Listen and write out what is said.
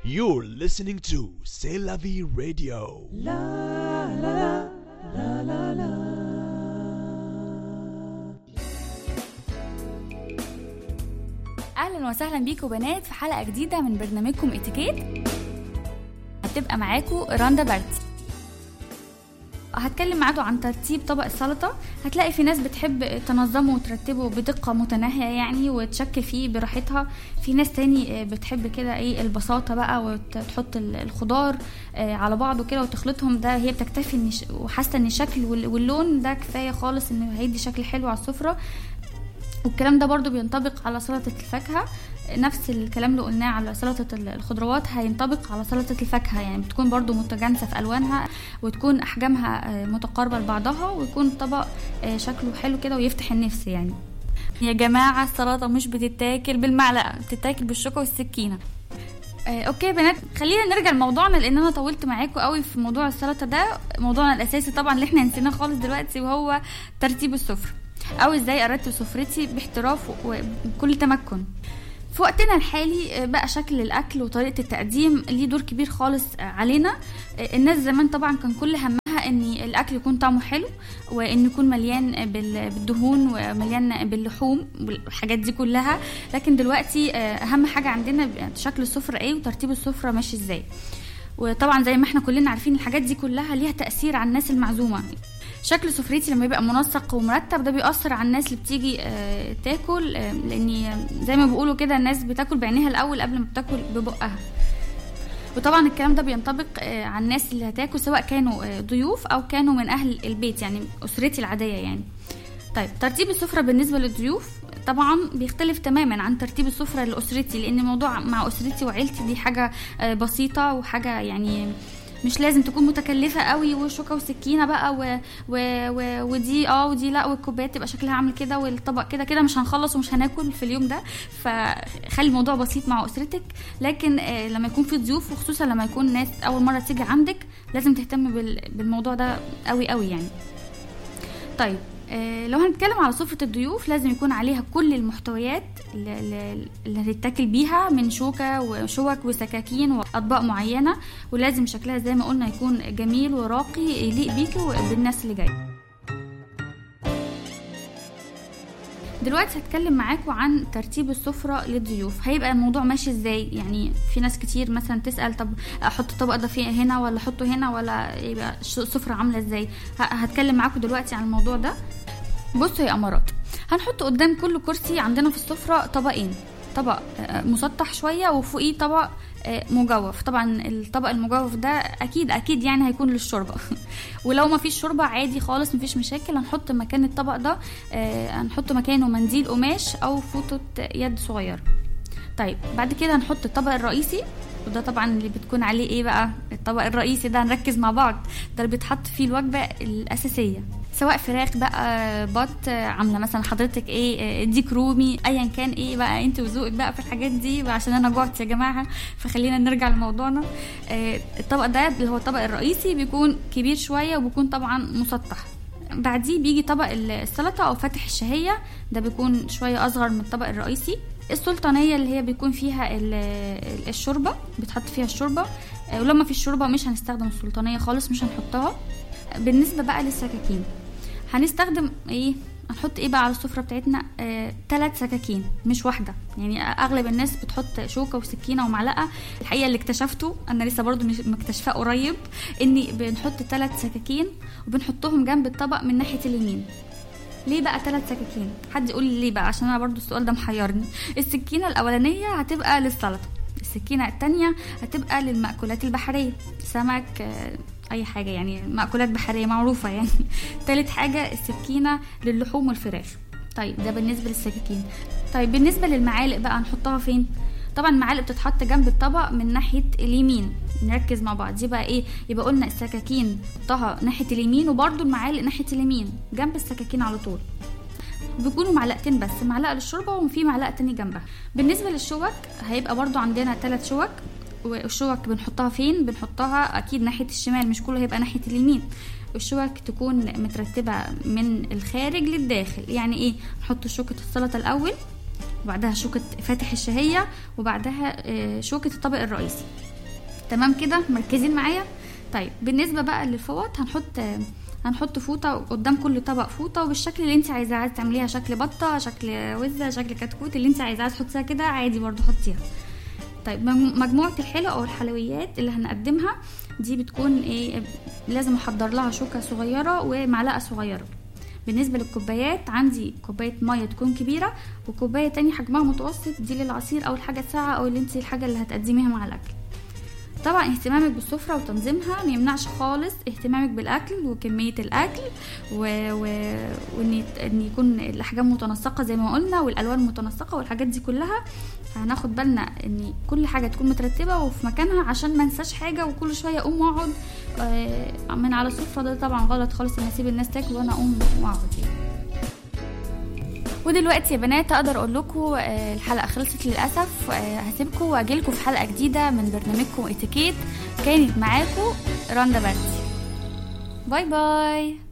You're listening to C'est la vie radio. اهلا وسهلا بيكم بنات في حلقه جديده من برنامجكم اتيكيت هتبقى معاكم رندا بارتي هتكلم معاكم عن ترتيب طبق السلطة هتلاقي في ناس بتحب تنظمه وترتبه بدقة متناهية يعني وتشكل فيه براحتها في ناس تاني بتحب كده ايه البساطة بقى وتحط الخضار على بعضه كده وتخلطهم ده هي بتكتفي ان وحاسة ان الشكل واللون ده كفاية خالص انه هيدي شكل حلو على السفرة والكلام ده برضو بينطبق على سلطة الفاكهة نفس الكلام اللي قلناه على سلطة الخضروات هينطبق على سلطة الفاكهة يعني بتكون برضو متجانسة في ألوانها وتكون أحجامها متقاربة لبعضها ويكون طبق شكله حلو كده ويفتح النفس يعني يا جماعة السلطة مش بتتاكل بالمعلقة بتتاكل بالشوكة والسكينة اوكي بنات خلينا نرجع لموضوعنا لان انا طولت معاكم قوي في موضوع السلطه ده موضوعنا الاساسي طبعا اللي احنا نسيناه خالص دلوقتي وهو ترتيب السفره او ازاي ارتب سفرتي باحتراف وبكل تمكن في وقتنا الحالي بقى شكل الاكل وطريقه التقديم ليه دور كبير خالص علينا الناس زمان طبعا كان كل همها ان الاكل يكون طعمه حلو وان يكون مليان بالدهون ومليان باللحوم والحاجات دي كلها لكن دلوقتي اهم حاجه عندنا شكل السفره ايه وترتيب السفره ماشي ازاي وطبعا زي ما احنا كلنا عارفين الحاجات دي كلها ليها تاثير على الناس المعزومه شكل سفرتي لما يبقى منسق ومرتب ده بيأثر على الناس اللي بتيجي آه تاكل آه لاني زي ما بيقولوا كده الناس بتاكل بعينيها الاول قبل ما بتاكل ببقها وطبعا الكلام ده بينطبق آه على الناس اللي هتاكل سواء كانوا ضيوف او كانوا من اهل البيت يعني اسرتي العاديه يعني طيب ترتيب السفره بالنسبه للضيوف طبعا بيختلف تماما عن ترتيب السفره لاسرتي لان الموضوع مع اسرتي وعيلتي دي حاجه بسيطه وحاجه يعني مش لازم تكون متكلفه قوي وشوكه وسكينه بقى و... و... و... ودي اه ودي لا والكوبايات تبقى شكلها عامل كده والطبق كده كده مش هنخلص ومش هناكل في اليوم ده فخلي الموضوع بسيط مع اسرتك لكن آه لما يكون في ضيوف وخصوصا لما يكون ناس اول مره تيجي عندك لازم تهتم بال... بالموضوع ده قوي قوي يعني طيب آه لو هنتكلم على سفرة الضيوف لازم يكون عليها كل المحتويات اللي, اللي هتتاكل بيها من شوكة وشوك وسكاكين وأطباق معينة ولازم شكلها زي ما قلنا يكون جميل وراقي يليق بيكي وبالناس اللي جايه دلوقتي هتكلم معاكم عن ترتيب السفرة للضيوف هيبقى الموضوع ماشي ازاي يعني في ناس كتير مثلا تسأل طب احط الطبق ده فين هنا ولا احطه هنا ولا يبقى السفرة عاملة ازاي هتكلم معاكم دلوقتي عن الموضوع ده بصوا يا امارات هنحط قدام كل كرسي عندنا في السفرة طبقين طبق مسطح شوية وفوقيه طبق مجوف طبعا الطبق المجوف ده اكيد اكيد يعني هيكون للشوربه ولو ما فيش شوربه عادي خالص ما فيش مشاكل هنحط مكان الطبق ده هنحط مكانه منديل قماش او فوطه يد صغيره طيب بعد كده هنحط الطبق الرئيسي وده طبعا اللي بتكون عليه ايه بقى الطبق الرئيسي ده هنركز مع بعض ده اللي بيتحط فيه الوجبه الاساسيه سواء فراخ بقى بط عامله مثلا حضرتك ايه ديك رومي ايا كان ايه بقى انت وذوقك بقى في الحاجات دي عشان انا جوعت يا جماعه فخلينا نرجع لموضوعنا الطبق ده اللي هو الطبق الرئيسي بيكون كبير شويه وبيكون طبعا مسطح بعديه بيجي طبق السلطه او فاتح الشهيه ده بيكون شويه اصغر من الطبق الرئيسي السلطانيه اللي هي بيكون فيها الشوربه بتحط فيها الشوربه ولما في الشوربه مش هنستخدم السلطانيه خالص مش هنحطها بالنسبه بقى للسكاكين هنستخدم ايه هنحط ايه بقى على السفره بتاعتنا آه، ثلاث سكاكين مش واحده يعني اغلب الناس بتحط شوكه وسكينه ومعلقه الحقيقه اللي اكتشفته انا لسه برضو مش مكتشفاه قريب اني بنحط ثلاث سكاكين وبنحطهم جنب الطبق من ناحيه اليمين ليه بقى ثلاث سكاكين حد يقول لي ليه بقى عشان انا برضو السؤال ده محيرني السكينه الاولانيه هتبقى للسلطه السكينه التانية هتبقى للمأكولات البحريه سمك آه، اي حاجه يعني مأكولات بحريه معروفه يعني تالت حاجه السكينه للحوم والفراخ طيب ده بالنسبه للسكاكين طيب بالنسبه للمعالق بقى نحطها فين طبعا المعالق بتتحط جنب الطبق من ناحيه اليمين نركز مع بعض دي بقى ايه يبقى قلنا السكاكين نحطها ناحيه اليمين وبرده المعالق ناحيه اليمين جنب السكاكين على طول بيكونوا معلقتين بس معلقه للشوربه وفي معلقه تاني جنبها بالنسبه للشوك هيبقى برضو عندنا ثلاث شوك والشوك بنحطها فين بنحطها اكيد ناحيه الشمال مش كله هيبقى ناحيه اليمين الشوك تكون مترتبه من الخارج للداخل يعني ايه نحط شوكه السلطه الاول وبعدها شوكة فاتح الشهية وبعدها آه، شوكة الطبق الرئيسي تمام كده مركزين معايا طيب بالنسبه بقى للفوط هنحط هنحط فوطه قدام كل طبق فوطه وبالشكل اللي انت عايزاه عايزه تعمليها شكل بطه شكل وزه شكل كتكوت اللي انت عايزاها تحطيها كده عادي برضو حطيها طيب مج- مجموعه الحلو او الحلويات اللي هنقدمها دي بتكون ايه لازم احضر لها شوكه صغيره ومعلقه صغيره بالنسبه للكوبايات عندي كوبايه ميه تكون كبيره وكوبايه تانية حجمها متوسط دي للعصير او الحاجه الساقعه او اللي انت الحاجه اللي هتقدميها مع الاكل طبعا اهتمامك بالسفرة وتنظيمها ما يمنعش خالص اهتمامك بالأكل وكمية الأكل و... و... وإن يت- إن يكون الأحجام متناسقة زي ما قلنا والألوان متناسقة والحاجات دي كلها هناخد بالنا إن كل حاجة تكون مترتبة وفي مكانها عشان ما انساش حاجة وكل شوية أقوم وأقعد آه، من على السفرة ده طبعا غلط خالص إن أسيب الناس تاكل وأنا أقوم وأقعد يعني. ودلوقتي يا بنات اقدر اقول لكم آه، الحلقه خلصت للاسف آه، هسيبكم واجيلكم في حلقه جديده من برنامجكم اتيكيت كانت معاكم رندا بردي باي باي